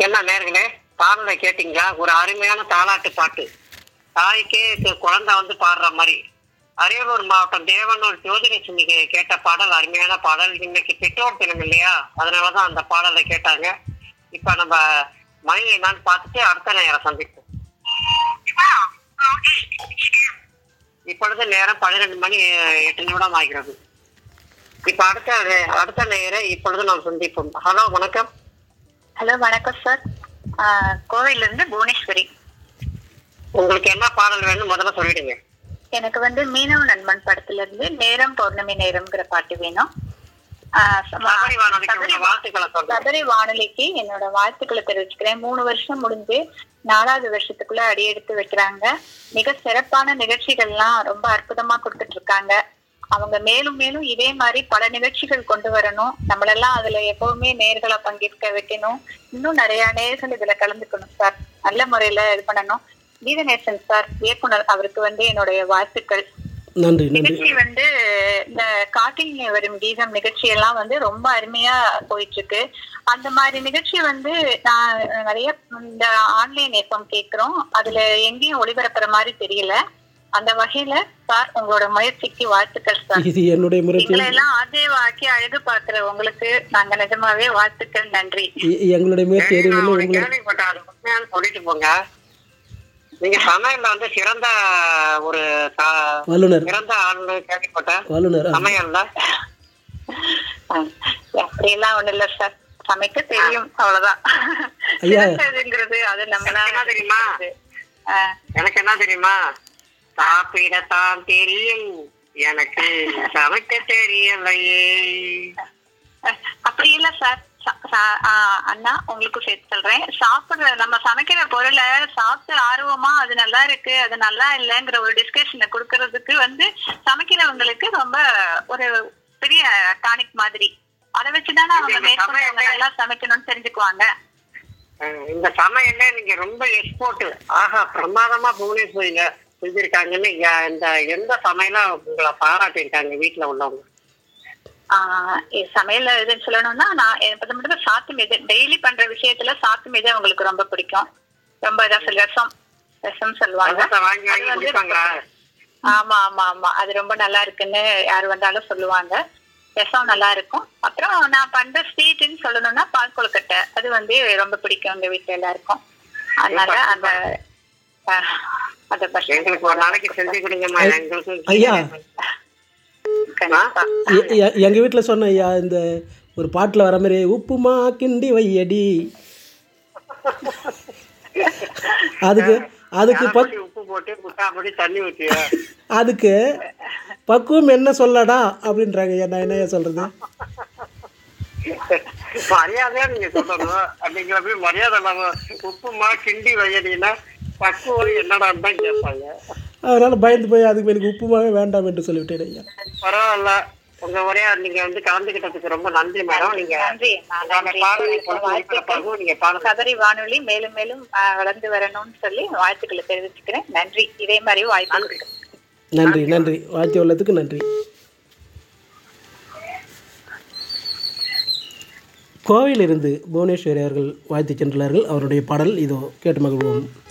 என்ன நேர்களே பாடலை கேட்டீங்களா ஒரு அருமையான தாலாட்டு பாட்டு தாய்க்கே கு- குழந்தை வந்து பாடுற மாதிரி அரியலூர் மாவட்டம் தேவனூர் ஜோதிலட்சுமி கே- கேட்ட பாடல் அருமையான பாடல் இன்னைக்கு பெற்றோர் தினம் இல்லையா அதனாலதான் அந்த பாடலை கேட்டாங்க இப்ப நம்ம மணி என்னன்னு பார்த்துட்டு அடுத்த நேரம் சந்திப்போம் இப்பொழுது நேரம் பன்னிரெண்டு மணி அஹ், எட்டு நிமிடம் ஆகிறது இப்ப அடுத்த அடுத்த நேர இப்பொழுது நாம் சந்திப்போம் ஹலோ வணக்கம் ஹலோ வணக்கம் சார் கோவையில இருந்து புவனேஸ்வரி உங்களுக்கு என்ன பாடல் வேணும் முதல்ல சொல்லிடுங்க எனக்கு வந்து மீனவ நண்பன் படத்துல இருந்து நேரம் பௌர்ணமி நேரம்ங்கிற பாட்டு வேணும் ஆஹ் சம- சபரி வானொலிக்கு சபரி உங்க வாழ்த்துக்களை சொல்லுங்க சபரி வானொலிக்கு என்னோட வாழ்த்துக்களை தெரிவிச்சுக்கிறேன் மூணு வருஷம் முடிஞ்சு நாலாவது வருஷத்துக்குள்ள அடியெடுத்து வைக்கிறாங்க மிக சிறப்பான நிகழ்ச்சிகள்லாம் ரொம்ப அற்புதமா கொடுத்துட்டு இருக்காங்க அவங்க மேலும் மேலும் இதே மாதிரி பல நிகழ்ச்சிகள் கொண்டு வரணும் நம்மளெல்லாம் அதுல எப்பவுமே நேர்களை பங்கேற்க வைக்கணும் இன்னும் நிறைய நேர்கள் இதுல கலந்துக்கணும் சார் நல்ல முறையில இது பண்ணணும் கீதநேசன் சார் இயக்குனர் அவருக்கு வந்து என்னுடைய வாழ்த்துக்கள் நன்றி நன்றி நிகழ்ச்சி வந்து இந்த காட்டில் வரும் கீதம் நிகழ்ச்சி எல்லாம் வந்து ரொம்ப அருமையா போயிட்டு இருக்கு அந்த மாதிரி நிகழ்ச்சி வந்து நான் நிறைய இந்த ஆன்லைன் ஏப்பம் கேக்குறோம் அதுல எங்கேயும் ஒளிபரப்புற மாதிரி தெரியல அந்த வகையில சார் உங்களோட முயற்சிக்கு வாழ்த்துக்கள் சார் இது என்னுடைய முயற்சி எங்களை எல்லாம் ஆதேவாக்கி அழகு பார்க்கிற உங்களுக்கு நாங்க நிஜமாவே வாழ்த்துக்கள் நன்றி எ- எங்களுடைய முயற்சி எதுவும் இல்லை நான் உங்களை கேள்விப்பட்ட அது உண்மையான்னு சொல்லிட்டு போங்க நீங்க சமையல்ல வந்து சிறந்த ஒரு த- வல்லுனர் சிறந்த ஆள்னு கேள்விப்பட்டேன் வல்லுனர் ஆ. சமையல்ல அஹ் அப்படியெல்லாம் ஒண்ணு இல்ல சார் சமைக்க தெரியும் அவ்வளவுதான் ஐயா. சிறந்ததுங்கிறது அது நம்ம என்ன தெரியுமா? எனக்கு என்ன தெரியுமா சாப்பிடத்தான் தெரியும் எனக்கு சமைக்க தெரியலையே அப்படி இல்ல சார் ச- ச- ஆ, அண்ணா உங்களுக்கு சேர்த்து சொல்றேன் சாப்பிடுற நம்ம சமைக்கிற பொருளை சாப்பிட்டு ஆர்வமா அது நல்லா இருக்கு அது நல்லா இல்லைங்கிற ஒரு டிஸ்கஷனை கொடுக்கறதுக்கு வந்து சமைக்கிறவங்களுக்கு ரொம்ப ஒரு பெரிய டானிக் மாதிரி அதை வச்சுதானே அவங்க நீங்க மேற்கொண்டு அவங்க சமையல்ல- நல்லா சமைக்கணும்னு தெரிஞ்சுக்குவாங்க அஹ் இந்த சமையல்ல நீங்க ரொம்ப எக்ஸ்போர்ட் ஆஹா பிரமாதமா புவனேஸ்வரிங்க செஞ்சிருக்காங்கன்னு யா- இந்த எந்த சமையலா உங்களை பாராட்டியிருக்காங்க வீட்டுல உள்ளவங்க ஆஹ் இ- சமையல்ல எதுன்னு சொல்லணும்னா நான் எனக்கு மட்டும் சாத்து மீது டெய்லி பண்ற விஷயத்துல சாத்து மீது அவங்களுக்கு ரொம்ப பிடிக்கும் ரொம்ப இதா சொல்லு- ரசம் ரசம் சொல்லுவாங்க ரசத்தை வாங்கி வாங்கி அது வந்து குடிப்பாங்களா ஆமா ஆமா ஆமா அது ரொம்ப நல்லா இருக்குன்னு யார் வந்தாலும் சொல்லுவாங்க ரசம் நல்லா இருக்கும் அப்புறம் நான் பண்ற ஸ்வீட்னு சொல்லணும்னா பால் கொழுக்கட்டை அது வந்து ரொம்ப பிடிக்கும் எங்க வீட்டுல எல்லாருக்கும் அதனால அந்த அஹ், அந்த பட்சம் எங்களுக்கு ஒரு நாளைக்கு செஞ்சு கொடுங்கம்மா எங்களுக்கு ஐயா. கண்டிப்பா எ- எ- எங்க வீட்டுல சொன்ன ஐயா இந்த ஒரு பாட்டுல வர மாதிரி உப்புமா கிண்டி வையடி அதுக்கு அதுக்கு பக் அரைப்பொடி உப்பு போட்டு முட்டாப்பொடி தண்ணி ஊற்றியா அதுக்கு பக்குவம் என்ன சொல்லடா அப்படின்றாங்க ஐயா நான் என்னையா சொல்றது மரியாதையா நீங்க சொல்லணும் அப்படிங்கிற போய் மரியாதை இல்லாம உப்புமா கிண்டி வையடினா பக்குவம் என்னடான்னு தான் கேட்பாங்க அதனால பயந்து போய் அதுக்கு எனக்கு உப்புமாவே வேண்டாம் என்று சொல்லிவிட்டேன் ஐயா பரவாயில்ல உங்க உரையா நீங்க வந்து கலந்துகிட்டதுக்கு ரொம்ப நன்றி மேடம் நீங்க நன்றி நான் உங்களோட நன்றி. பாடலை வாழ்த்துக்கள். ஒளிபரப்பாகவும் நீங்க பாடல் சபரி வானொலி மேலும் மேலும் ஆஹ், வளர்ந்து வரணும்னு சொல்லி வாழ்த்துக்களை தெரிவிச்சுக்கிறேன் நன்றி இதே மாதிரி வாய்ப்பு கொடுங்க. நன்றி நன்றி வாழ்த்தி உள்ளதுக்கு நன்றி கோவையிலிருந்து புவனேஸ்வரி அவர்கள் வாழ்த்து சென்றுள்ளார்கள் அவருடைய பாடல் இதோ கேட்டு மகிழ்வோம்